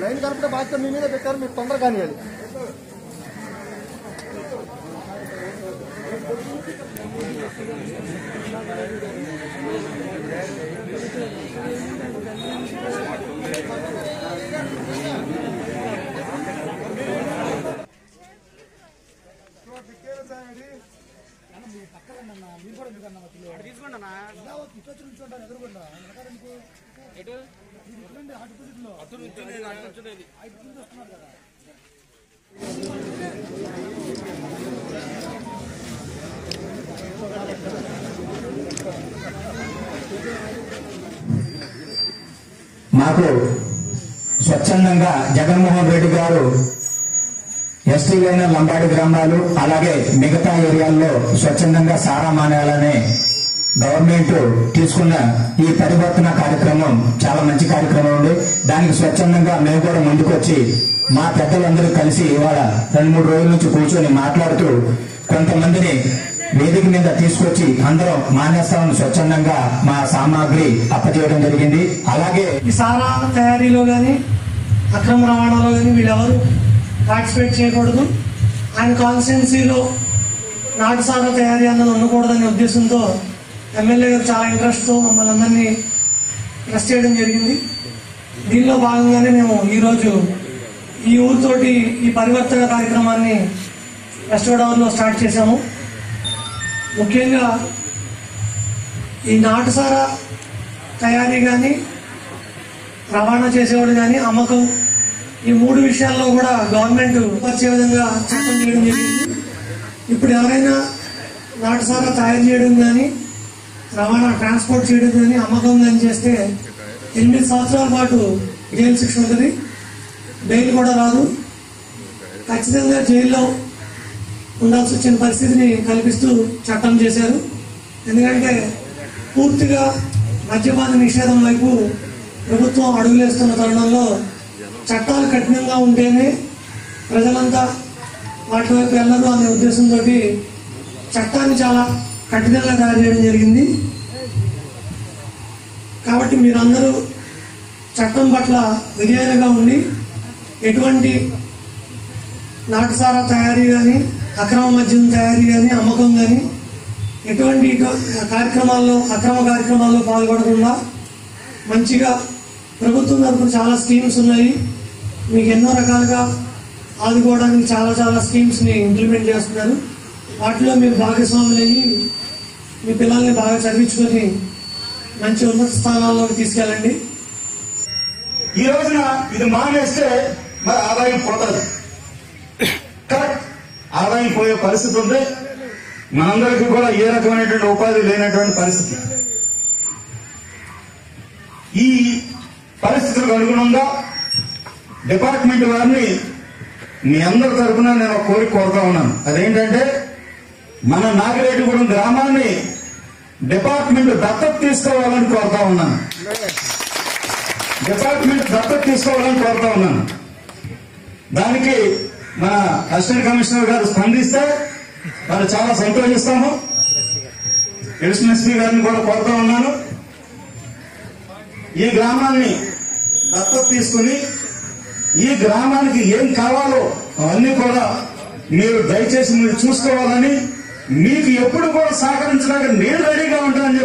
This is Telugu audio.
డ్రైన్ కలుపుటే బాధ్యత మీ మీద పెట్టారు మీరు తొందరగా కానివ్వాలి మాకు స్వచ్ఛందంగా జగన్మోహన్ రెడ్డి గారు ఎస్టీ లైనర్ లంబాడి గ్రామాలు అలాగే మిగతా ఏరియాల్లో స్వచ్ఛందంగా సారా మానేయాలనే గవర్నమెంట్ తీసుకున్న ఈ పరివర్తన కార్యక్రమం చాలా మంచి కార్యక్రమం ఉంది దానికి స్వచ్ఛందంగా మేము కూడా ముందుకొచ్చి మా పెద్దలందరూ కలిసి ఇవాళ రెండు మూడు రోజుల నుంచి కూర్చొని మాట్లాడుతూ కొంతమందిని వేదిక మీద తీసుకొచ్చి అందరం మానేస్తామని స్వచ్ఛందంగా మా సామాగ్రి అప్పచేయడం జరిగింది అలాగే ఈ సారా తయారీలో కానీ అక్రమ రవాణాలో కానీ వీళ్ళెవరు పార్టిసిపేట్ చేయకూడదు ఆయన కాన్స్టిట్యున్సీలో నాటు సారా తయారీ అన్నది ఉండకూడదనే ఉద్దేశంతో ఎమ్మెల్యే గారు చాలా ఇంట్రెస్ట్తో మమ్మల్ని అందరినీ ట్రస్ట్ చేయడం జరిగింది దీనిలో భాగంగానే మేము ఈరోజు ఈ ఊరితోటి ఈ పరివర్తన కార్యక్రమాన్ని వెస్ట్ గోదావరిలో స్టార్ట్ చేశాము ముఖ్యంగా ఈ నాటుసారా తయారీ కానీ రవాణా చేసేవాడు కానీ అమ్మకం ఈ మూడు విషయాల్లో కూడా గవర్నమెంట్ వచ్చే విధంగా చట్టం చేయడం జరిగింది ఇప్పుడు ఎవరైనా నాటుసారా తయారు చేయడం కానీ రవాణా ట్రాన్స్పోర్ట్ చేయడం కానీ అమ్మకం కానీ చేస్తే ఎనిమిది సంవత్సరాల పాటు జైలు శిక్ష ఉంటుంది బెయిల్ కూడా రాదు ఖచ్చితంగా జైల్లో ఉండాల్సి వచ్చిన పరిస్థితిని కల్పిస్తూ చట్టం చేశారు ఎందుకంటే పూర్తిగా మద్యపాన నిషేధం వైపు ప్రభుత్వం అడుగులేస్తున్న తరుణంలో చట్టాలు కఠినంగా ఉంటేనే ప్రజలంతా వాటి వైపు వెళ్ళరు అనే ఉద్దేశంతో చట్టాన్ని చాలా కఠినంగా తయారు చేయడం జరిగింది కాబట్టి మీరందరూ చట్టం పట్ల విధేయులుగా ఉండి ఎటువంటి నాటుసారా తయారీ కానీ అక్రమ మద్యం తయారీ కానీ అమ్మకం కానీ ఎటువంటి ఇటు- కార్యక్రమాల్లో అక్రమ కార్యక్రమాల్లో పాల్గొనకుండా మంచిగా ప్రభుత్వం తరఫున చాలా స్కీమ్స్ ఉన్నాయి మీకు ఎన్నో రకాలుగా ఆదుకోవడానికి చాలా చాలా స్కీమ్స్ని ఇంప్లిమెంట్ చేస్తున్నారు వాటిలో మీరు భాగస్వాములు అయ్యి మీ పిల్లల్ని బాగా చదివించుకొని మంచి ఉన్నత స్థానాల్లోకి తీసుకెళ్ళండి ఈ రోజున ఇది మానేస్తే మరి ఆదాయం పోతుంది కరెక్ట్ ఆదాయం పోయే పరిస్థితి ఉంది మనందరికీ కూడా ఏ రకమైనటువంటి ఉపాధి లేనటువంటి పరిస్థితి ఈ పరిస్థితులకు అనుగుణంగా డిపార్ట్మెంట్ వారిని మీ అందరి తరఫున నేను ఒక కోరిక కోరుతా ఉన్నాను అదేంటంటే మన నాగిరెడ్డిగూడెం గ్రామాన్ని డిపార్ట్మెంట్ దత్తత తీసుకోవాలని కోరుతా ఉన్నాను డిపార్ట్మెంట్ దత్తత తీసుకోవాలని కోరుతా ఉన్నాను దానికి మన అసిస్టెంట్ కమిషనర్ గారు స్పందిస్తే మరి చాలా సంతోషిస్తాము ఎడిషనల్ ఎస్పీ గారిని కూడా కోరుతా ఉన్నాను ఈ గ్రామాన్ని దత్తత తీసుకుని ఈ గ్రామానికి ఏం కావాలో అవన్నీ కూడా మీరు దయచేసి మీరు చూసుకోవాలని మీకు ఎప్పుడు కూడా సహకరించడానికి నేను రెడీగా ఉంటానని